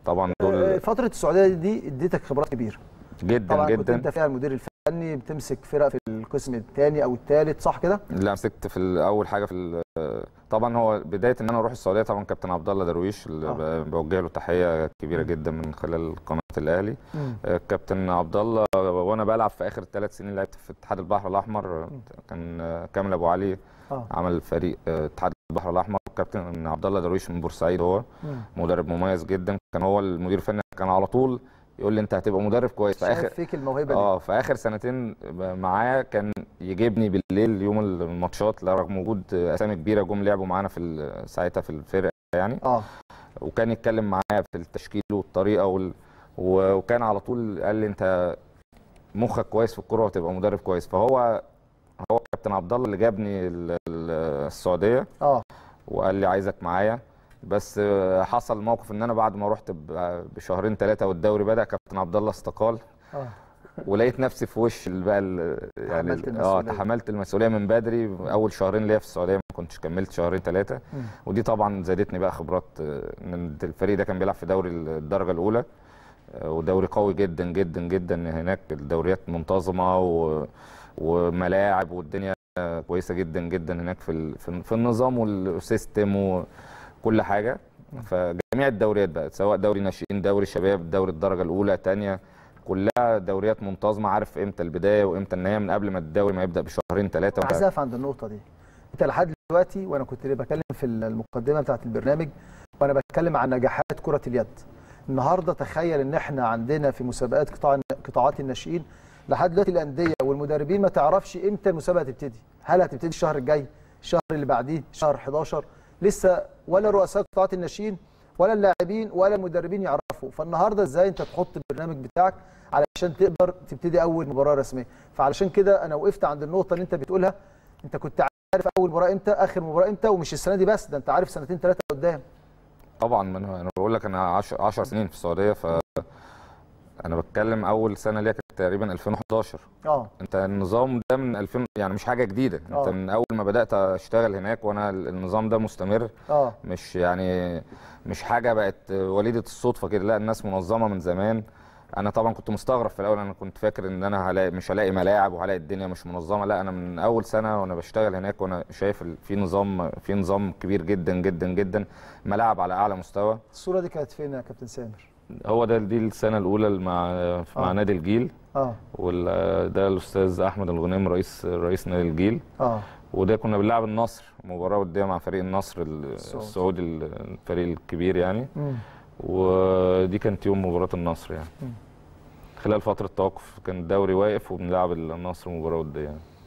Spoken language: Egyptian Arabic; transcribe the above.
طبعا آه، دول فتره السعوديه دي اديتك خبرات كبيره جدا طبعا كنت جدا انت فيها المدير الفني بتمسك فرق في القسم الثاني او الثالث صح كده لا مسكت في ال- اول حاجه في ال- طبعا هو بدايه ان انا اروح السعوديه طبعا كابتن عبد الله درويش اللي آه. ب- بوجه له تحيه كبيره جدا من خلال قناه الاهلي آه، كابتن عبد الله وانا بلعب في اخر ثلاث سنين لعبت في اتحاد البحر الاحمر كان آه، كامل ابو علي اه عمل فريق آه، اتحاد البحر الاحمر كابتن عبد الله درويش من بورسعيد هو مم. مدرب مميز جدا كان هو المدير الفني كان على طول يقول لي انت هتبقى مدرب كويس في شايف اخر فيك الموهبه دي اه في اخر سنتين معاه كان يجيبني بالليل يوم الماتشات لا رغم وجود اسامي كبيره جم لعبوا معانا في ال- ساعتها في الفرقه يعني اه وكان يتكلم معايا في التشكيل والطريقه وال... و- وكان على طول قال لي انت مخك كويس في الكوره وتبقى مدرب كويس فهو هو كابتن عبد الله اللي جابني ال- ال- السعوديه اه وقال لي عايزك معايا بس آه، حصل موقف ان انا بعد ما رحت ب- بشهرين ثلاثه والدوري بدا كابتن عبد الله استقال اه ولقيت نفسي في وش ال- بقى ال- يعني تحملت ال- اه المسؤولية. تحملت المسؤوليه من بدري اول شهرين ليا في السعوديه ما كنتش كملت شهرين ثلاثه مم. ودي طبعا زادتني بقى خبرات آه، ان الفريق ده كان بيلعب في دوري الدرجه الاولى آه، ودوري قوي جدا جدا جدا هناك الدوريات منتظمه و... وملاعب والدنيا كويسه جدا جدا هناك في ال... في في النظام والسيستم وكل حاجه فجميع الدوريات بقى سواء دوري ناشئين دوري شباب دوري الدرجه الاولى ثانيه كلها دوريات منتظمه عارف امتى البدايه وامتى النهايه من قبل ما الدوري ما يبدا بشهرين ثلاثه عايز اقف عند النقطه دي انت لحد دلوقتي وانا كنت بتكلم في المقدمه بتاعه البرنامج وانا بتكلم عن نجاحات كره اليد النهارده تخيل ان احنا عندنا في مسابقات قطاع قطاعات الناشئين لحد دلوقتي الانديه والمدربين ما تعرفش امتى المسابقه هتبتدي هل هتبتدي الشهر الجاي الشهر اللي بعديه شهر 11 لسه ولا رؤساء قطاعات الناشئين ولا اللاعبين ولا المدربين يعرفوا فالنهارده ازاي انت تحط البرنامج بتاعك علشان تقدر تبتدي اول مباراه رسميه فعلشان كده انا وقفت عند النقطه اللي انت بتقولها انت كنت عارف اول مباراه امتى اخر مباراه امتى ومش السنه دي بس ده انت عارف سنتين ثلاثه قدام طبعا من انا بقول لك انا 10 10 سنين في السعوديه ف انا بتكلم اول سنه ليا كانت تقريبا 2011 اه انت النظام ده من 2000 يعني مش حاجه جديده انت آه. من اول ما بدات اشتغل هناك وانا النظام ده مستمر اه مش يعني مش حاجه بقت وليده الصدفه كده لا الناس منظمه من زمان انا طبعا كنت مستغرب في الاول انا كنت فاكر ان انا هلاقي مش هلاقي ملاعب وهلاقي الدنيا مش منظمه لا انا من اول سنه وانا بشتغل هناك وانا شايف ال- في نظام في نظام كبير جدا جدا جدا ملاعب على اعلى مستوى الصوره دي كانت فين يا كابتن سامر هو ده دي السنه الاولى مع مع آه. نادي الجيل اه وده الاستاذ احمد الغنيم رئيس رئيس نادي الجيل اه وده كنا بنلعب النصر مباراه وديه مع فريق النصر ال- السعودي. السعودي الفريق الكبير يعني مم. ودي كانت يوم مباراه النصر يعني مم. خلال فتره توقف كان الدوري واقف وبنلعب النصر مباراه وديه يعني.